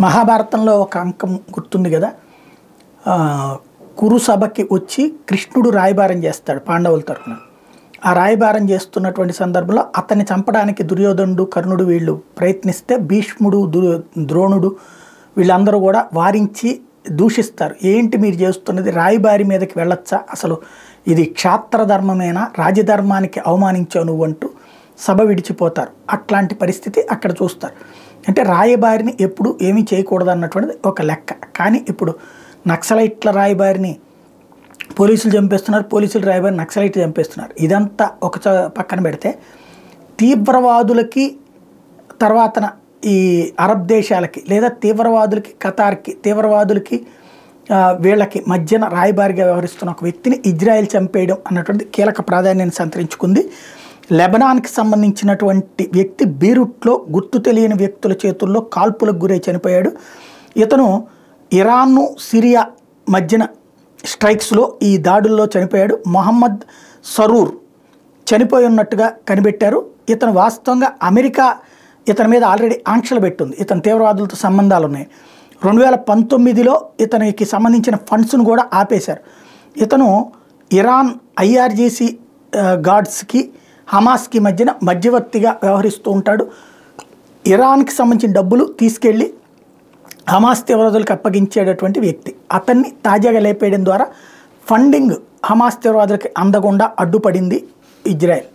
మహాభారతంలో ఒక అంకం గుర్తుంది కదా ఆ, కురు సభకి వచ్చి కృష్ణుడు రాయబారం చేస్తాడు పాండవుల తరపున ఆ రాయబారం చేస్తున్నటువంటి సందర్భంలో అతన్ని చంపడానికి దుర్యోధనుడు కర్ణుడు వీళ్ళు ప్రయత్నిస్తే భీష్ముడు దుర్ ద్రోణుడు వీళ్ళందరూ కూడా వారించి దూషిస్తారు ఏంటి మీరు చేస్తున్నది రాయబారి మీదకి వెళ్ళొచ్చా అసలు ఇది క్షాత్రధర్మమేనా రాజధర్మానికి అవమానించావు నువ్వు అంటూ సభ విడిచిపోతారు అట్లాంటి పరిస్థితి అక్కడ చూస్తారు అంటే రాయబారిని ఎప్పుడు ఏమీ చేయకూడదు అన్నటువంటిది ఒక లెక్క కానీ ఇప్పుడు నక్సలైట్ల రాయబారిని పోలీసులు చంపేస్తున్నారు పోలీసులు రాయబారి నక్సలైట్ చంపేస్తున్నారు ఇదంతా ఒక చ- పక్కన పెడితే తీవ్రవాదులకి తర్వాతన ఈ అరబ్ దేశాలకి లేదా తీవ్రవాదులకి ఖతార్కి తీవ్రవాదులకి ఆ, వీళ్ళకి మధ్యన రాయబారిగా వ్యవహరిస్తున్న ఒక వ్యక్తిని ఇజ్రాయెల్ చంపేయడం అన్నటువంటి కీలక ప్రాధాన్యాన్ని సంతరించుకుంది లెబనాన్కి సంబంధించినటువంటి వ్యక్తి బీరుట్లో గుర్తు తెలియని వ్యక్తుల చేతుల్లో కాల్పులకు గురై చనిపోయాడు ఇతను ఇరాన్ను సిరియా మధ్యన స్ట్రైక్స్లో ఈ దాడుల్లో చనిపోయాడు మొహమ్మద్ సరూర్ చనిపోయి ఉన్నట్టుగా కనిపెట్టారు ఇతను వాస్తవంగా అమెరికా ఇతని మీద ఆల్రెడీ ఆంక్షలు పెట్టింది ఇతను తీవ్రవాదులతో సంబంధాలు ఉన్నాయి రెండు వేల పంతొమ్మిదిలో ఇతనికి సంబంధించిన ఫండ్స్ను కూడా ఆపేశారు ఇతను ఇరాన్ ఐఆర్జీసీ గార్డ్స్కి హమాస్కి మధ్యన మధ్యవర్తిగా వ్యవహరిస్తూ ఉంటాడు ఇరాన్కి సంబంధించిన డబ్బులు తీసుకెళ్ళి హమాస్ తీవ్రవాదులకు అప్పగించేటటువంటి వ్యక్తి అతన్ని తాజాగా లేపేయడం ద్వారా ఫండింగ్ హమాస్ తీవ్రవాదులకి అందకుండా అడ్డుపడింది ఇజ్రాయెల్